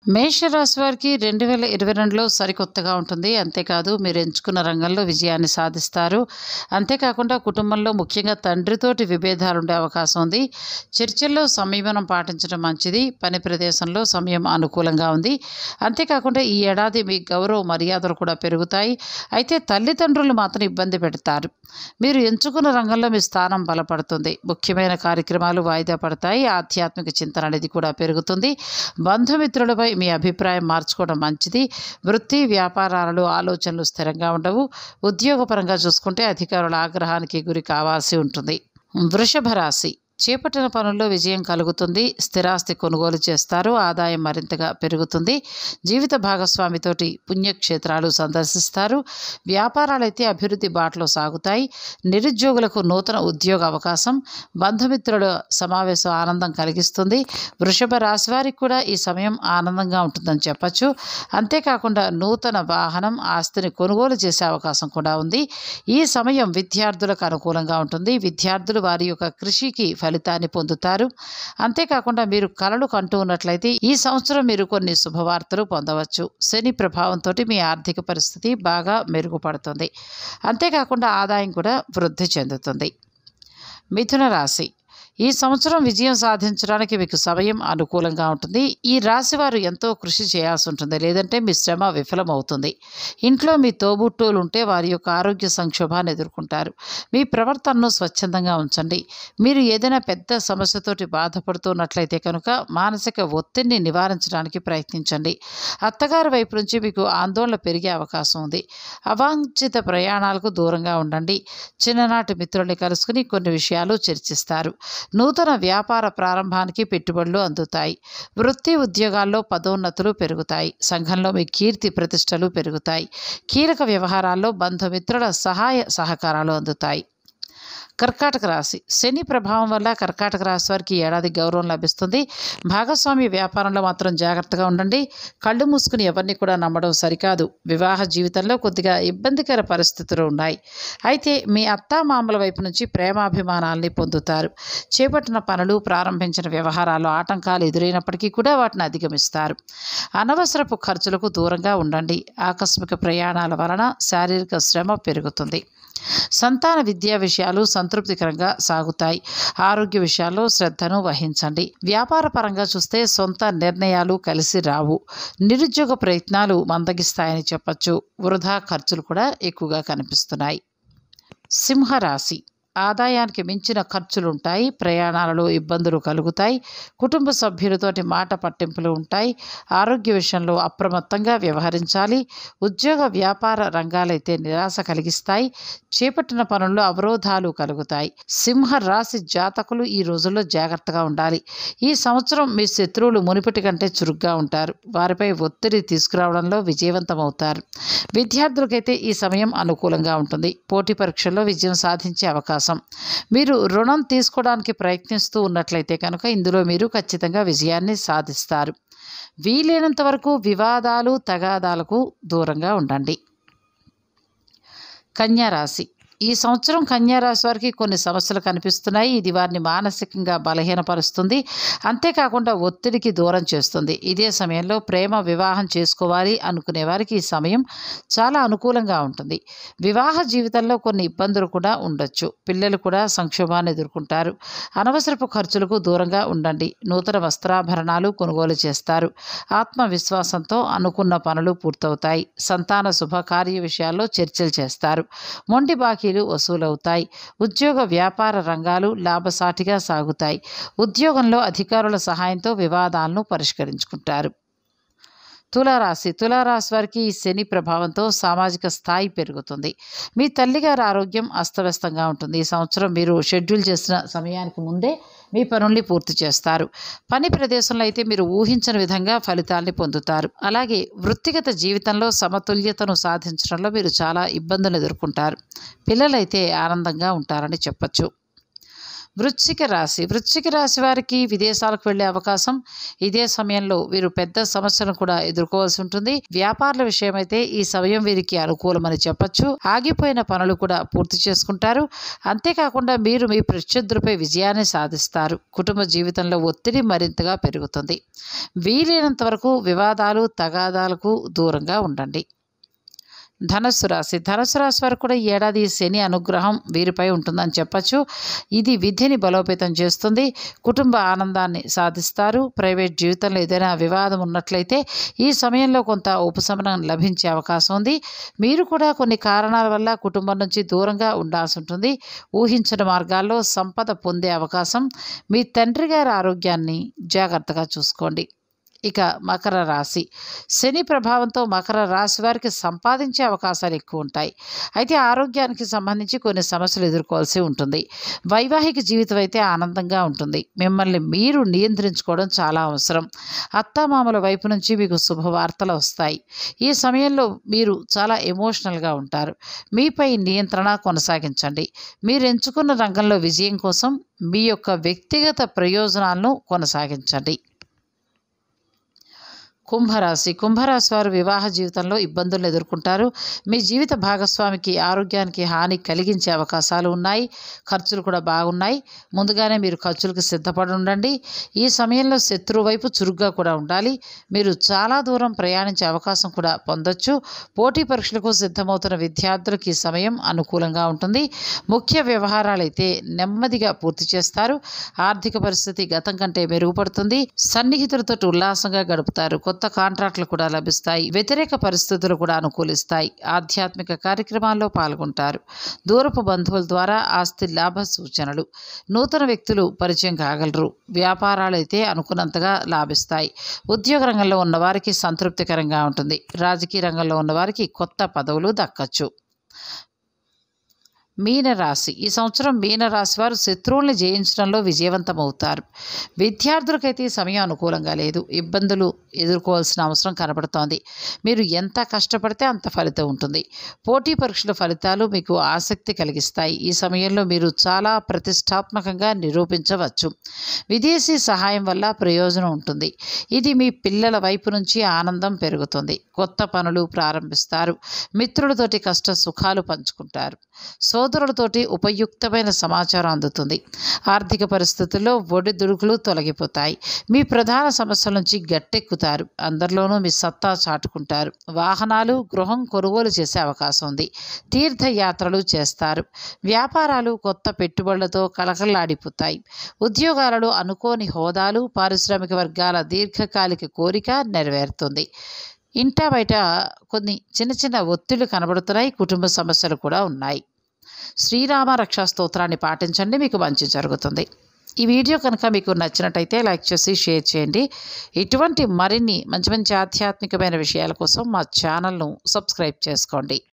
మేషరాశి వారికి రెండు వేల ఇరవై రెండులో సరికొత్తగా ఉంటుంది అంతేకాదు మీరు ఎంచుకున్న రంగంలో విజయాన్ని సాధిస్తారు అంతేకాకుండా కుటుంబంలో ముఖ్యంగా తండ్రితోటి విభేదాలు ఉండే అవకాశం ఉంది చర్చల్లో సంయమనం పాటించడం మంచిది పని ప్రదేశంలో సమయం అనుకూలంగా ఉంది అంతేకాకుండా ఈ ఏడాది మీ గౌరవ మర్యాదలు కూడా పెరుగుతాయి అయితే తల్లిదండ్రులు మాత్రం ఇబ్బంది పెడతారు మీరు ఎంచుకున్న రంగంలో మీ స్థానం బలపడుతుంది ముఖ్యమైన కార్యక్రమాలు వాయిదా పడతాయి ఆధ్యాత్మిక చింతన అనేది కూడా పెరుగుతుంది బంధుమిత్రులపై మీ అభిప్రాయం మార్చుకోవడం మంచిది వృత్తి వ్యాపారాలలో ఆలోచనలు స్థిరంగా ఉండవు ఉద్యోగపరంగా చూసుకుంటే అధికారుల ఆగ్రహానికి గురి కావాల్సి ఉంటుంది వృషభ రాశి చేపట్టిన పనుల్లో విజయం కలుగుతుంది స్థిరాస్తి కొనుగోలు చేస్తారు ఆదాయం మరింతగా పెరుగుతుంది జీవిత భాగస్వామితోటి పుణ్యక్షేత్రాలు సందర్శిస్తారు వ్యాపారాలైతే అభివృద్ధి బాటలో సాగుతాయి నిరుద్యోగులకు నూతన ఉద్యోగ అవకాశం బంధుమిత్రుల సమావేశం ఆనందం కలిగిస్తుంది వృషభ రాశి వారికి కూడా ఈ సమయం ఆనందంగా ఉంటుందని చెప్పచ్చు అంతేకాకుండా నూతన వాహనం ఆస్తిని కొనుగోలు చేసే అవకాశం కూడా ఉంది ఈ సమయం విద్యార్థులకు అనుకూలంగా ఉంటుంది విద్యార్థులు వారి యొక్క కృషికి ఫలితాన్ని పొందుతారు అంతేకాకుండా మీరు కలలు కంటూ ఉన్నట్లయితే ఈ సంవత్సరం మీరు కొన్ని శుభవార్తలు పొందవచ్చు శని ప్రభావంతో మీ ఆర్థిక పరిస్థితి బాగా మెరుగుపడుతుంది అంతేకాకుండా ఆదాయం కూడా వృద్ధి చెందుతుంది మిథున రాశి ఈ సంవత్సరం విజయం సాధించడానికి మీకు సమయం అనుకూలంగా ఉంటుంది ఈ రాశి వారు ఎంతో కృషి చేయాల్సి ఉంటుంది లేదంటే మీ శ్రమ విఫలమవుతుంది ఇంట్లో మీ తోబుట్టువులు ఉంటే వారి యొక్క ఆరోగ్య సంక్షోభాన్ని ఎదుర్కొంటారు మీ ప్రవర్తనను స్వచ్ఛందంగా ఉంచండి మీరు ఏదైనా పెద్ద సమస్యతోటి బాధపడుతున్నట్లయితే కనుక మానసిక ఒత్తిడిని నివారించడానికి ప్రయత్నించండి అత్తగారి వైపు నుంచి మీకు ఆందోళన పెరిగే అవకాశం ఉంది అవాంఛిత ప్రయాణాలకు దూరంగా ఉండండి చిన్ననాటి మిత్రుల్ని కలుసుకుని కొన్ని విషయాలు చర్చిస్తారు నూతన వ్యాపార ప్రారంభానికి పెట్టుబడులు అందుతాయి వృత్తి ఉద్యోగాల్లో పదోన్నతులు పెరుగుతాయి సంఘంలో మీ కీర్తి ప్రతిష్టలు పెరుగుతాయి కీలక వ్యవహారాల్లో బంధుమిత్రుల సహాయ సహకారాలు అందుతాయి కర్కాటక రాశి శని ప్రభావం వల్ల కర్కాటక రాశి వారికి ఈ ఏడాది గౌరవం లభిస్తుంది భాగస్వామి వ్యాపారంలో మాత్రం జాగ్రత్తగా ఉండండి కళ్ళు మూసుకుని ఎవరిని కూడా నమ్మడం సరికాదు వివాహ జీవితంలో కొద్దిగా ఇబ్బందికర పరిస్థితులు ఉన్నాయి అయితే మీ అత్తామామల వైపు నుంచి ప్రేమాభిమానాల్ని పొందుతారు చేపట్టిన పనులు ప్రారంభించిన వ్యవహారాల్లో ఆటంకాలు ఎదురైనప్పటికీ కూడా వాటిని అధిగమిస్తారు అనవసరపు ఖర్చులకు దూరంగా ఉండండి ఆకస్మిక ప్రయాణాల వలన శారీరక శ్రమ పెరుగుతుంది సంతాన విద్యా విషయాలు సంతృప్తికరంగా సాగుతాయి ఆరోగ్య విషయాల్లో శ్రద్ధను వహించండి వ్యాపార పరంగా చూస్తే సొంత నిర్ణయాలు కలిసి రావు నిరుద్యోగ ప్రయత్నాలు మందగిస్తాయని చెప్పచ్చు వృధా ఖర్చులు కూడా ఎక్కువగా కనిపిస్తున్నాయి సింహరాశి ఆదాయానికి మించిన ఖర్చులు ఉంటాయి ప్రయాణాలలో ఇబ్బందులు కలుగుతాయి కుటుంబ సభ్యులతోటి మాట పట్టింపులు ఉంటాయి ఆరోగ్య విషయంలో అప్రమత్తంగా వ్యవహరించాలి ఉద్యోగ వ్యాపార రంగాలైతే నిరాశ కలిగిస్తాయి చేపట్టిన పనుల్లో అవరోధాలు కలుగుతాయి సింహ రాశి జాతకులు ఈ రోజుల్లో జాగ్రత్తగా ఉండాలి ఈ సంవత్సరం మీ శత్రువులు మునిపటి కంటే చురుగ్గా ఉంటారు వారిపై ఒత్తిడి తీసుకురావడంలో విజయవంతమవుతారు విద్యార్థులకైతే ఈ సమయం అనుకూలంగా ఉంటుంది పోటీ పరీక్షల్లో విజయం సాధించే అవకాశం మీరు రుణం తీసుకోవడానికి ప్రయత్నిస్తూ ఉన్నట్లయితే కనుక ఇందులో మీరు ఖచ్చితంగా విజయాన్ని సాధిస్తారు వీలైనంత వరకు వివాదాలు తగాదాలకు దూరంగా ఉండండి కన్యా రాశి ఈ సంవత్సరం కన్యా రాశి వారికి కొన్ని సమస్యలు కనిపిస్తున్నాయి ఇది వారిని మానసికంగా బలహీనపరుస్తుంది అంతేకాకుండా ఒత్తిడికి దూరం చేస్తుంది ఇదే సమయంలో ప్రేమ వివాహం చేసుకోవాలి అనుకునే వారికి ఈ సమయం చాలా అనుకూలంగా ఉంటుంది వివాహ జీవితంలో కొన్ని ఇబ్బందులు కూడా ఉండొచ్చు పిల్లలు కూడా సంక్షోభాన్ని ఎదుర్కొంటారు అనవసరపు ఖర్చులకు దూరంగా ఉండండి నూతన వస్త్రాభరణాలు కొనుగోలు చేస్తారు ఆత్మవిశ్వాసంతో అనుకున్న పనులు పూర్తవుతాయి సంతాన శుభకార్య విషయాల్లో చర్చలు చేస్తారు మొండి బాకీలు వసూలవుతాయి ఉద్యోగ వ్యాపార రంగాలు లాభసాటిగా సాగుతాయి ఉద్యోగంలో అధికారుల సహాయంతో వివాదాలను పరిష్కరించుకుంటారు తులారాశి తులారాశి వారికి ఈ శని ప్రభావంతో సామాజిక స్థాయి పెరుగుతుంది మీ తల్లిగారి ఆరోగ్యం అస్తవ్యస్తంగా ఉంటుంది ఈ సంవత్సరం మీరు షెడ్యూల్ చేసిన సమయానికి ముందే మీ పనుల్ని పూర్తి చేస్తారు పని ప్రదేశంలో అయితే మీరు ఊహించని విధంగా ఫలితాల్ని పొందుతారు అలాగే వృత్తిగత జీవితంలో సమతుల్యతను సాధించడంలో మీరు చాలా ఇబ్బందులు ఎదుర్కొంటారు పిల్లలైతే ఆనందంగా ఉంటారని చెప్పచ్చు వృశ్చిక రాశి వృశ్చిక రాశి వారికి విదేశాలకు వెళ్ళే అవకాశం ఇదే సమయంలో వీరు పెద్ద సమస్యలను కూడా ఎదుర్కోవాల్సి ఉంటుంది వ్యాపారాల విషయమైతే ఈ సమయం వీరికి అనుకూలమని చెప్పొచ్చు ఆగిపోయిన పనులు కూడా పూర్తి చేసుకుంటారు అంతేకాకుండా మీరు మీ ప్రత్యర్థులపై విజయాన్ని సాధిస్తారు కుటుంబ జీవితంలో ఒత్తిడి మరింతగా పెరుగుతుంది వీలైనంత వరకు వివాదాలు తగాదాలకు దూరంగా ఉండండి ధనస్సు రాశి ధనస్సు రాశి వారికి కూడా ఈ ఏడాది శని అనుగ్రహం వీరిపై ఉంటుందని చెప్పచ్చు ఇది విధిని బలోపేతం చేస్తుంది కుటుంబ ఆనందాన్ని సాధిస్తారు ప్రైవేట్ జీవితంలో ఏదైనా వివాదం ఉన్నట్లయితే ఈ సమయంలో కొంత ఉపశమనం లభించే అవకాశం ఉంది మీరు కూడా కొన్ని కారణాల వల్ల కుటుంబం నుంచి దూరంగా ఉండాల్సి ఉంటుంది ఊహించిన మార్గాల్లో సంపద పొందే అవకాశం మీ తండ్రి గారి ఆరోగ్యాన్ని జాగ్రత్తగా చూసుకోండి ఇక మకర రాశి శని ప్రభావంతో మకర రాశి వారికి సంపాదించే అవకాశాలు ఎక్కువ ఉంటాయి అయితే ఆరోగ్యానికి సంబంధించి కొన్ని సమస్యలు ఎదుర్కోవాల్సి ఉంటుంది వైవాహిక జీవితం అయితే ఆనందంగా ఉంటుంది మిమ్మల్ని మీరు నియంత్రించుకోవడం చాలా అవసరం అత్తామామల వైపు నుంచి మీకు శుభవార్తలు వస్తాయి ఈ సమయంలో మీరు చాలా ఎమోషనల్గా ఉంటారు మీపై నియంత్రణ కొనసాగించండి మీరు ఎంచుకున్న రంగంలో విజయం కోసం మీ యొక్క వ్యక్తిగత ప్రయోజనాలను కొనసాగించండి కుంభరాశి కుంభరాశి వారు వివాహ జీవితంలో ఇబ్బందులు ఎదుర్కొంటారు మీ జీవిత భాగస్వామికి ఆరోగ్యానికి హాని కలిగించే అవకాశాలు ఉన్నాయి ఖర్చులు కూడా బాగున్నాయి ముందుగానే మీరు ఖర్చులకు సిద్ధపడి ఉండండి ఈ సమయంలో శత్రువు వైపు చురుగ్గా కూడా ఉండాలి మీరు చాలా దూరం ప్రయాణించే అవకాశం కూడా పొందొచ్చు పోటీ పరీక్షలకు సిద్ధమవుతున్న విద్యార్థులకు ఈ సమయం అనుకూలంగా ఉంటుంది ముఖ్య వ్యవహారాలైతే నెమ్మదిగా పూర్తి చేస్తారు ఆర్థిక పరిస్థితి గతం కంటే మెరుగుపడుతుంది సన్నిహితులతో ఉల్లాసంగా గడుపుతారు కొత్త కాంట్రాక్టులు కూడా లభిస్తాయి వ్యతిరేక పరిస్థితులు కూడా అనుకూలిస్తాయి ఆధ్యాత్మిక కార్యక్రమాల్లో పాల్గొంటారు దూరపు బంధువుల ద్వారా ఆస్తి లాభ సూచనలు నూతన వ్యక్తులు పరిచయం కాగలరు వ్యాపారాలు అయితే అనుకున్నంతగా లాభిస్తాయి ఉద్యోగ రంగంలో ఉన్నవారికి సంతృప్తికరంగా ఉంటుంది రాజకీయ రంగంలో ఉన్నవారికి కొత్త పదవులు దక్కచ్చు మీనరాశి ఈ సంవత్సరం మీనరాశి వారు శత్రువుల్ని జయించడంలో విజయవంతమవుతారు విద్యార్థులకైతే ఈ సమయం అనుకూలంగా లేదు ఇబ్బందులు ఎదుర్కోవాల్సిన అవసరం కనబడుతోంది మీరు ఎంత కష్టపడితే అంత ఫలితం ఉంటుంది పోటీ పరీక్షల ఫలితాలు మీకు ఆసక్తి కలిగిస్తాయి ఈ సమయంలో మీరు చాలా ప్రతిష్టాత్మకంగా నిరూపించవచ్చు విదేశీ సహాయం వల్ల ప్రయోజనం ఉంటుంది ఇది మీ పిల్లల వైపు నుంచి ఆనందం పెరుగుతుంది కొత్త పనులు ప్రారంభిస్తారు మిత్రులతోటి కష్ట సుఖాలు పంచుకుంటారు సోదరులతోటి ఉపయుక్తమైన సమాచారం అందుతుంది ఆర్థిక పరిస్థితుల్లో ఒడిదుడుకులు తొలగిపోతాయి మీ ప్రధాన సమస్యల నుంచి గట్టెక్కుతారు అందరిలోనూ మీ సత్తా చాటుకుంటారు వాహనాలు గృహం కొనుగోలు చేసే అవకాశం ఉంది తీర్థయాత్రలు చేస్తారు వ్యాపారాలు కొత్త పెట్టుబడులతో కలకల్లాడిపోతాయి ఉద్యోగాలలో అనుకోని హోదాలు పారిశ్రామిక వర్గాల దీర్ఘకాలిక కోరిక నెరవేరుతుంది ఇంటా బయట కొన్ని చిన్న చిన్న ఒత్తిళ్లు కనబడుతున్నాయి కుటుంబ సమస్యలు కూడా ఉన్నాయి శ్రీరామ రక్షా స్తోత్రాన్ని పాటించండి మీకు మంచి జరుగుతుంది ఈ వీడియో కనుక మీకు నచ్చినట్టయితే లైక్ చేసి షేర్ చేయండి ఇటువంటి మరిన్ని మంచి మంచి ఆధ్యాత్మికమైన విషయాల కోసం మా ఛానల్ను సబ్స్క్రైబ్ చేసుకోండి